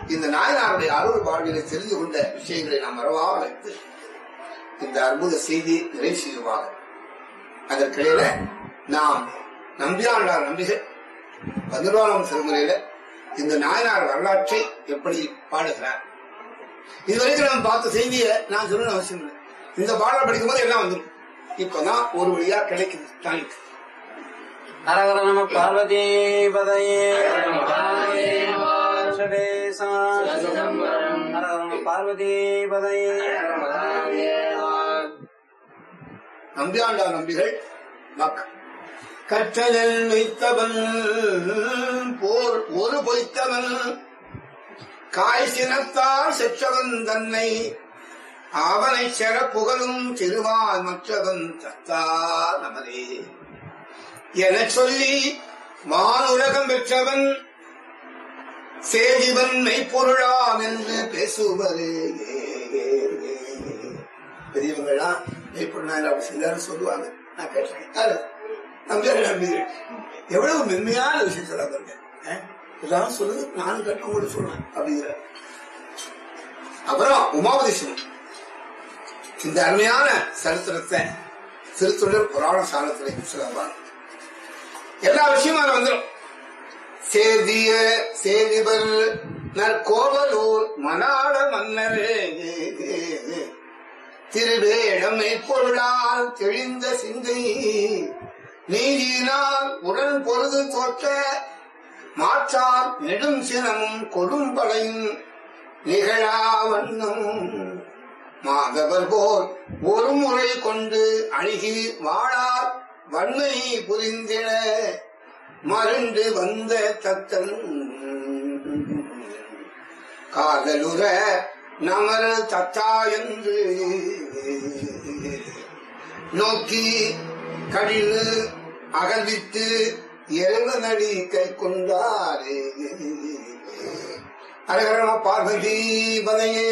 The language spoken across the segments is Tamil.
இந்த நாயனாருடைய அருள் வாழ்விலை தெரிந்து கொண்ட விஷயங்களை நாம் மறவாமல் வைத்து இந்த அற்புத செய்தி நிறைவு செய்வாக அதற்கிடையில நாம் நம்பியாண்டார் நம்பிகள் பதினோராம் திருமுறையில இந்த நாயனார் வரலாற்றை எப்படி பாடுகிறார் இதுவரைக்கும் நம்ம பார்த்த செய்தியை நான் சொல்லணும் அவசியம் இல்லை இந்த பாடல் படிக்கும்போது எல்லாம் வந்துடும் இப்பதான் ஒரு வழியா கிடைக்குது தாய்க்கு ஹரஹர நம பார்வதி பதையே சடேசா ஹரஹர நம பார்வதி பதையே நம்பியாண்டா நம்பிகள் மக் கற்றலில் வைத்தவன் போர் ஒரு பொய்த்தவன் காய் சினத்தால் செற்றவன் தன்னை அவனை செற புகழும் திருவாய் மற்றவன் தத்தா நமதே என சொல்லி வானுலகம் பெற்றவன் சேதிவன் மெய்ப்பொருளாம் என்று பேசுவரே பெரியவங்களாம் மெய்ப்பொருளா அப்படி செய்தாலும் சொல்லுவாங்க நான் கேட்டேன் யாரு? நம்பியார் நம்பிகள் எவ்வளவு மென்மையான விஷயம் சொல்ல இதெல்லாம் சொல்லுது நானும் கேட்டவங்க கூட சொல்றேன் அப்படிங்கிற அப்புறம் உமாவதி சிவன் இந்த அருமையான சரித்திரத்தை திருத்தொடர் புராண சாலத்திலே சொல்லலாம் எல்லா விஷயமும் அதுல வந்துடும் சேதிய சேதிபர் நற்கோவலூர் மணாள மன்னர் திருவேடமை பொருளால் தெளிந்த சிந்தை நீதியினால் உடன் பொழுது தோற்ற மாற்றால் நெடும் சினமும் கொடும்படையும் நிகழா வண்ணம் மாதவர் போல் ஒரு முறை கொண்டு அணுகி வாழார் வன்மை புரிந்திட மருண்டு வந்த தத்தன் காதலுற நமர் தத்தா என்று நோக்கி கடிவு அகழ்வித்து இறங்க நடி கை கொண்டாரே அரகரம பார்வதி பதையே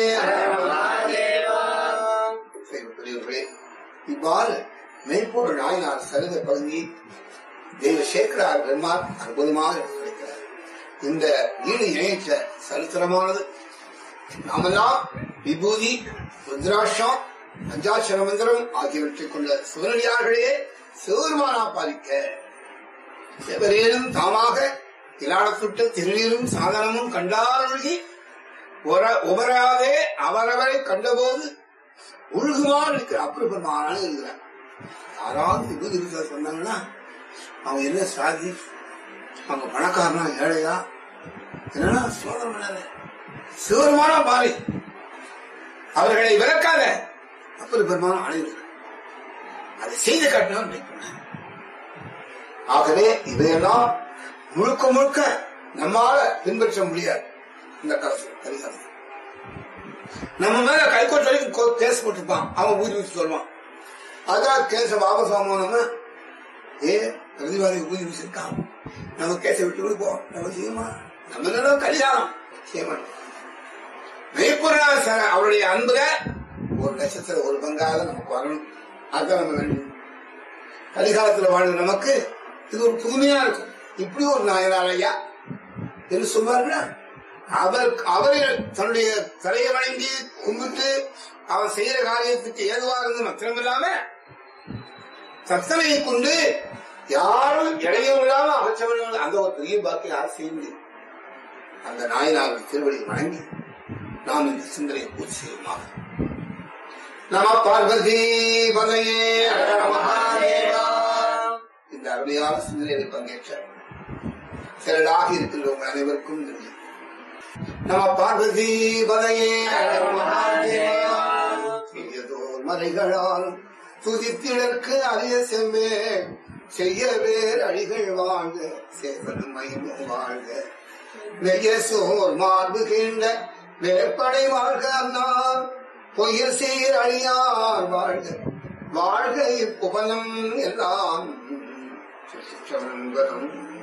பெரியவர்களே இவ்வாறு மெய்ப்பொருள் நாயனார் சருக பகுதி தெய்வ சேக்கரார் பெருமாள் அற்புதமாக எடுத்துரைக்கிறார் இந்த ஈடு இணையற்ற சரித்திரமானது நாமெல்லாம் விபூதி ருத்ராட்சம் பஞ்சாட்சர மந்திரம் ஆகியவற்றை கொண்ட சிவனடியார்களே சிவருமானா பாலிக்க எவரேனும் தாமாக இலாடத்துட்ட திருநீரும் சாதனமும் கண்டாரொழுகி உபராதே அவரவரை கண்டபோது உழுகுமாறு இருக்கிற அப்படி பெருமானாலும் இருக்கிறார் யாராவது விபூதி இருக்கிற சொன்னாங்கன்னா அவன் என்ன சாதி அவங்க பணக்காரனா ஏழையா என்னன்னா சோதனை பண்ணாரு சிவருமான பாரி அவர்களை விளக்காத அப்படி பெருமானம் அழைக்கிறார் அதை செய்து காட்டினவர் சொன்னார் ஆகவே இதையெல்லாம் முழுக்க முழுக்க நம்மால பின்பற்ற முடியாது இந்த காலத்தில் கரிகாலம் நம்ம மேல கைகோட்டு வரைக்கும் கேஸ் போட்டுப்பான் அவன் ஊதி ஊதி சொல்லுவான் அதான் கேஸ வாபஸ் வாங்குவோம் நம்ம ஏ பிரதிவாதி ஊதி வச்சிருக்கான் நம்ம கேஸை விட்டு விடுப்போம் நம்ம செய்யுமா நம்ம என்ன கல்யாணம் செய்ய மாட்டோம் மெய்ப்பொருளாக அவருடைய அன்புல ஒரு லட்சத்துல ஒரு பங்காக நமக்கு வரணும் அதுதான் நம்ம வேண்டும் கலிகாலத்துல வாழ்ந்த நமக்கு இது ஒரு புதுமையா இருக்கும் இப்படி ஒரு நாயனார் ஐயா என்று சொல்வார்களா அவர் அவரை தன்னுடைய தலையை வணங்கி கும்பிட்டு அவர் செய்யற காரியத்துக்கு ஏதுவாக இருந்து மாத்திரமில்லாம சத்தனையை கொண்டு யாரும் இடையும் இல்லாம அமைச்சவர்கள் அந்த ஒரு பெரிய பாக்கி யார் செய்ய முடியும் அந்த நாயனார் திருவடி வணங்கி நாம் இந்த சிந்தனையை பூர்த்தி செய்யுமாக நம பார்வதி பதையே இந்த அருமையான சிந்தனையில் பங்கேற்ற திரளாக இருக்கின்ற உங்கள் அனைவருக்கும் நன்றி நம பார்வதி பதையே செய்யதோர் மறைகளால் துதித்திடற்கு அரிய செம்மே செய்ய வேர் அழிகள் வாழ்க சேவலும் மயமும் வாழ்க வெய்ய சோர் மார்பு கீண்ட வேற்படை வாழ்க அன்னார் பொய்யர் சீர் அழியார் வாழ்க வாழ்க இப்புகழும் எல்லாம் சிற்றம்பலம்